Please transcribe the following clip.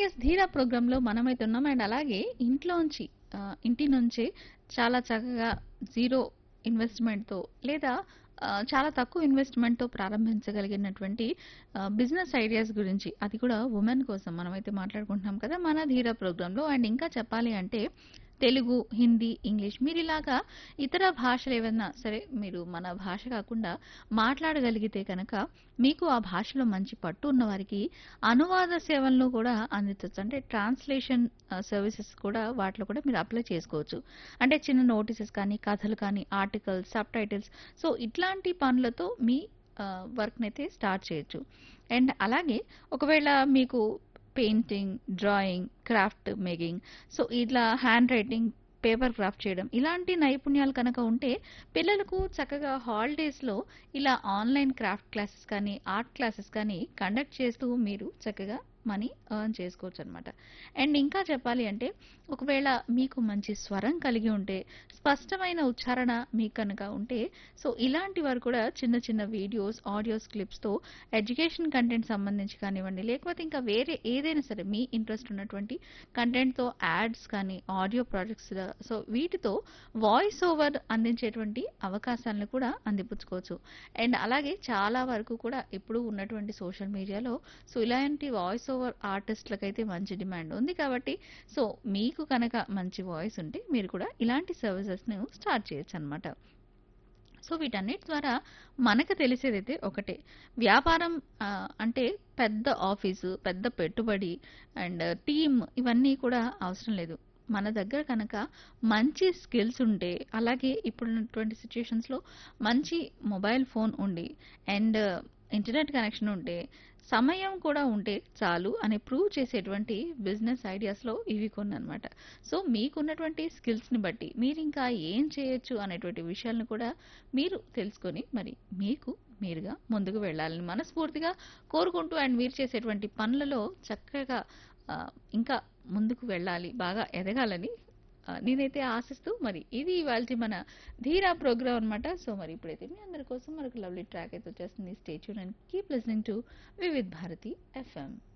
yes ధీరా ప్రోగ్రాంలో మనమైతే ఉన్నాం అండ్ అలాగే ఇంట్లోంచి ఆ, ఇంటి నుంచే చాలా చక్కగా జీరో ఇన్వెస్ట్మెంట్తో లేదా ఆ, చాలా తక్కువ ఇన్వెస్ట్మెంట్తో ప్రారంభించగలిగినటువంటి బిజినెస్ ఐడియాస్ గురించి అది కూడా ఉమెన్ కోసం మనమైతే మాట్లాడుకుంటున్నాం కదా మన ధీరా ప్రోగ్రాంలో అండ్ ఇంకా చెప్పాలి అంటే తెలుగు హిందీ ఇంగ్లీష్ మీరు ఇలాగా ఇతర భాషలు ఏవన్నా సరే మీరు మన భాష కాకుండా మాట్లాడగలిగితే కనుక మీకు ఆ భాషలో మంచి పట్టు ఉన్న వారికి అనువాద సేవలను కూడా అందించవచ్చు అంటే ట్రాన్స్లేషన్ సర్వీసెస్ కూడా వాటిలో కూడా మీరు అప్లై చేసుకోవచ్చు అంటే చిన్న నోటీసెస్ కానీ కథలు కానీ ఆర్టికల్స్ సబ్ టైటిల్స్ సో ఇట్లాంటి పనులతో మీ వర్క్ని అయితే స్టార్ట్ చేయొచ్చు అండ్ అలాగే ఒకవేళ మీకు painting drawing craft making so ఇట్లా హ్యాండ్ రైటింగ్ పేపర్ క్రాఫ్ట్ చేయడం ఇలాంటి నైపుణ్యాలు కనుక ఉంటే పిల్లలకు చక్కగా హాలిడేస్లో ఇలా ఆన్లైన్ క్రాఫ్ట్ క్లాసెస్ కానీ ఆర్ట్ క్లాసెస్ కానీ కండక్ట్ చేస్తూ మీరు చక్కగా మనీ ఎర్న్ చేసుకోవచ్చు అనమాట అండ్ ఇంకా చెప్పాలి అంటే ఒకవేళ మీకు మంచి స్వరం కలిగి ఉంటే స్పష్టమైన ఉచ్చారణ మీకు కనుక ఉంటే సో ఇలాంటి వారు కూడా చిన్న చిన్న వీడియోస్ ఆడియోస్ క్లిప్స్తో ఎడ్యుకేషన్ కంటెంట్ సంబంధించి కానివ్వండి లేకపోతే ఇంకా వేరే ఏదైనా సరే మీ ఇంట్రెస్ట్ ఉన్నటువంటి కంటెంట్తో యాడ్స్ కానీ ఆడియో ప్రాజెక్ట్స్ సో వీటితో వాయిస్ ఓవర్ అందించేటువంటి అవకాశాలను కూడా అందిపుచ్చుకోవచ్చు అండ్ అలాగే చాలా వరకు కూడా ఇప్పుడు ఉన్నటువంటి సోషల్ మీడియాలో సో ఇలాంటి వాయిస్ ఓవర్ ఆర్టిస్టులకైతే మంచి డిమాండ్ ఉంది కాబట్టి సో మీకు కనుక మంచి వాయిస్ ఉంటే మీరు కూడా ఇలాంటి సర్వీసెస్ను స్టార్ట్ చేయొచ్చు అనమాట సో వీటన్నిటి ద్వారా మనకు తెలిసేదైతే ఒకటే వ్యాపారం ఆ, అంటే పెద్ద ఆఫీసు పెద్ద పెట్టుబడి అండ్ టీమ్ ఇవన్నీ కూడా అవసరం లేదు మన దగ్గర కనుక మంచి స్కిల్స్ ఉంటే అలాగే ఇప్పుడున్నటువంటి సిచ్యుయేషన్స్లో మంచి మొబైల్ ఫోన్ ఉండి అండ్ ఇంటర్నెట్ కనెక్షన్ ఉంటే సమయం కూడా ఉంటే చాలు అని ప్రూవ్ చేసేటువంటి బిజినెస్ ఐడియాస్లో ఇవి కొన్ని అనమాట సో మీకున్నటువంటి స్కిల్స్ని బట్టి మీరు ఇంకా ఏం చేయొచ్చు అనేటువంటి విషయాలను కూడా మీరు తెలుసుకొని మరి మీకు మీరుగా ముందుకు వెళ్ళాలని మనస్ఫూర్తిగా కోరుకుంటూ అండ్ మీరు చేసేటువంటి పనులలో చక్కగా ఆ, ఇంకా ముందుకు వెళ్ళాలి బాగా ఎదగాలని ఆ, నేనైతే ఆశిస్తూ మరి ఇది ఇవాళ మన ధీరా ప్రోగ్రామ్ అనమాట సో మరి ఇప్పుడైతే మీ అందరి కోసం మనకు లవ్లీ ట్రాక్ అయితే వచ్చేస్తుంది stay tuned and keep listening to Vividh Bharati FM